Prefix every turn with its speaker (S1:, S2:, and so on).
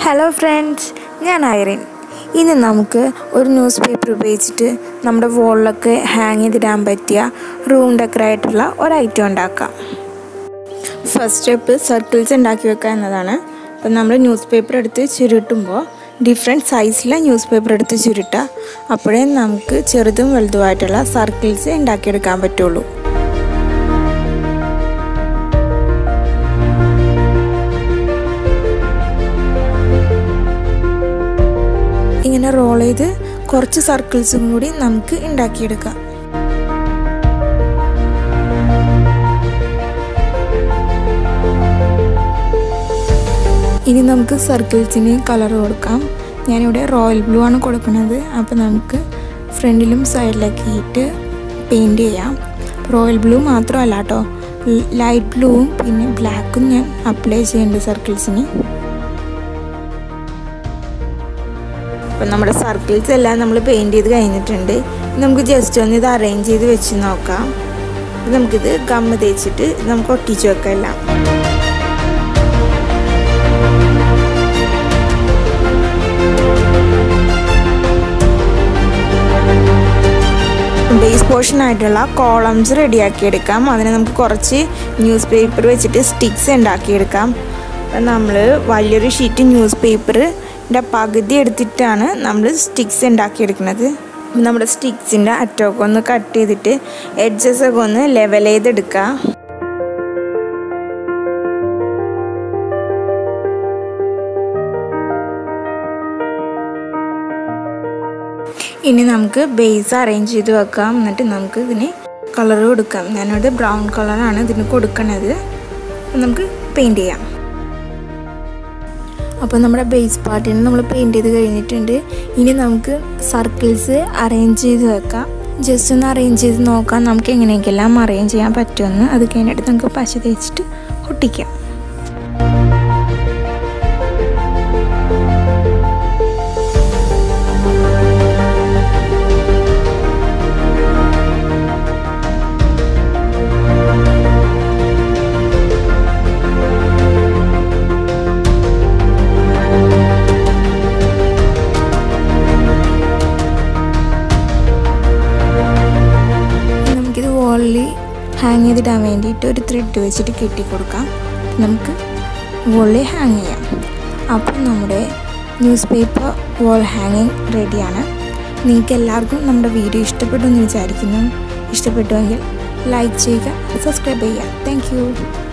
S1: hello friends ഞാൻ Irene ഇന്ന് നമുക്ക് ഒരു ന്യൂസ് പേപ്പർ ഉപയോഗിച്ചിട്ട് നമ്മുടെ വോളിലൊക്കെ ഹാങ് ചെയ്തിടാൻ പറ്റിയ റൂം ഡെക്കറായിട്ടുള്ള ഒരു ഐറ്റം ഉണ്ടാക്കാം ഫസ്റ്റ് സ്റ്റെപ്പ് സർക്കിൾസ് ഉണ്ടാക്കി വെക്കുക എന്നതാണ് അപ്പം നമ്മൾ ന്യൂസ് പേപ്പർ എടുത്ത് ചുരുട്ടുമ്പോൾ ഡിഫറെൻറ്റ് സൈസിലെ ന്യൂസ് പേപ്പർ എടുത്ത് ചുരുട്ടുക അപ്പോഴേ നമുക്ക് ചെറുതും വലുതുമായിട്ടുള്ള സർക്കിൾസ് ഉണ്ടാക്കിയെടുക്കാൻ പറ്റുള്ളൂ ഇങ്ങനെ റോൾ ചെയ്ത് കുറച്ച് സർക്കിൾസും കൂടി നമുക്ക് ഉണ്ടാക്കിയെടുക്കാം ഇനി നമുക്ക് സർക്കിൾസിന് കളർ കൊടുക്കാം ഞാനിവിടെ റോയൽ ബ്ലൂ ആണ് കൊടുക്കുന്നത് അപ്പോൾ നമുക്ക് ഫ്രണ്ടിലും സൈഡിലാക്കിയിട്ട് പെയിൻറ് ചെയ്യാം റോയൽ ബ്ലൂ മാത്രമല്ല കേട്ടോ ലൈറ്റ് ബ്ലൂവും പിന്നെ ബ്ലാക്കും ഞാൻ അപ്ലൈ ചെയ്യുന്നുണ്ട് സർക്കിൾസിന് അപ്പം നമ്മുടെ സർക്കിൾസ് എല്ലാം നമ്മൾ പെയിൻറ് ചെയ്ത് കഴിഞ്ഞിട്ടുണ്ട് നമുക്ക് ജസ്റ്റ് ഒന്ന് ഇത് അറേഞ്ച് ചെയ്ത് വെച്ച് നോക്കാം നമുക്കിത് ഗമ്മ തേച്ചിട്ട് നമുക്ക് ഒട്ടിച്ച് വെക്കാം എല്ലാം ബേസ് പോർഷൻ ആയിട്ടുള്ള കോളംസ് റെഡിയാക്കി എടുക്കാം അതിന് നമുക്ക് കുറച്ച് ന്യൂസ് പേപ്പർ വെച്ചിട്ട് സ്റ്റിക്സ് ഉണ്ടാക്കിയെടുക്കാം നമ്മൾ വലിയൊരു ഷീറ്റ് ന്യൂസ് പേപ്പറിൻ്റെ പകുതി എടുത്തിട്ടാണ് നമ്മൾ സ്റ്റിക്സ് ഉണ്ടാക്കിയെടുക്കുന്നത് നമ്മുടെ സ്റ്റിക്സിൻ്റെ അറ്റമൊക്കെ ഒന്ന് കട്ട് ചെയ്തിട്ട് എഡ്ജസ് ഒക്കെ ഒന്ന് ലെവൽ ചെയ്തെടുക്കുക ഇനി നമുക്ക് ബേസ് അറേഞ്ച് ചെയ്ത് വെക്കാം എന്നിട്ട് നമുക്ക് ഇതിന് കളർ കൊടുക്കാം ഞാനിവിടെ ബ്രൗൺ കളറാണ് ഇതിന് കൊടുക്കണത് നമുക്ക് പെയിൻറ് ചെയ്യാം അപ്പോൾ നമ്മുടെ ബേസ് പാർട്ടിന് നമ്മൾ പെയിൻറ് ചെയ്ത് കഴിഞ്ഞിട്ടുണ്ട് ഇനി നമുക്ക് സർക്കിൾസ് അറേഞ്ച് ചെയ്ത് വെക്കാം ജസ്റ്റ് ഒന്ന് അറേഞ്ച് ചെയ്ത് നോക്കാം നമുക്ക് എങ്ങനെയൊക്കെല്ലാം അറേഞ്ച് ചെയ്യാൻ പറ്റുമെന്ന് അത് കഴിഞ്ഞിട്ട് നമുക്ക് പശ തേച്ചിട്ട് ഒട്ടിക്കാം നമുക്കിത് വോളിൽ ഹാങ് ചെയ്തിടാൻ വേണ്ടിയിട്ട് ഒരു ത്രെഡ് വെച്ചിട്ട് കെട്ടി കൊടുക്കാം നമുക്ക് വോളിൽ ഹാങ് ചെയ്യാം അപ്പം നമ്മുടെ ന്യൂസ് പേപ്പർ വോൾ ഹാങ്ങിങ് റെഡിയാണ് നിങ്ങൾക്ക് എല്ലാവർക്കും നമ്മുടെ വീഡിയോ ഇഷ്ടപ്പെട്ടു എന്ന് വിചാരിക്കുന്നു ഇഷ്ടപ്പെട്ടുവെങ്കിൽ ലൈക്ക് ചെയ്യുക സബ്സ്ക്രൈബ് ചെയ്യുക താങ്ക്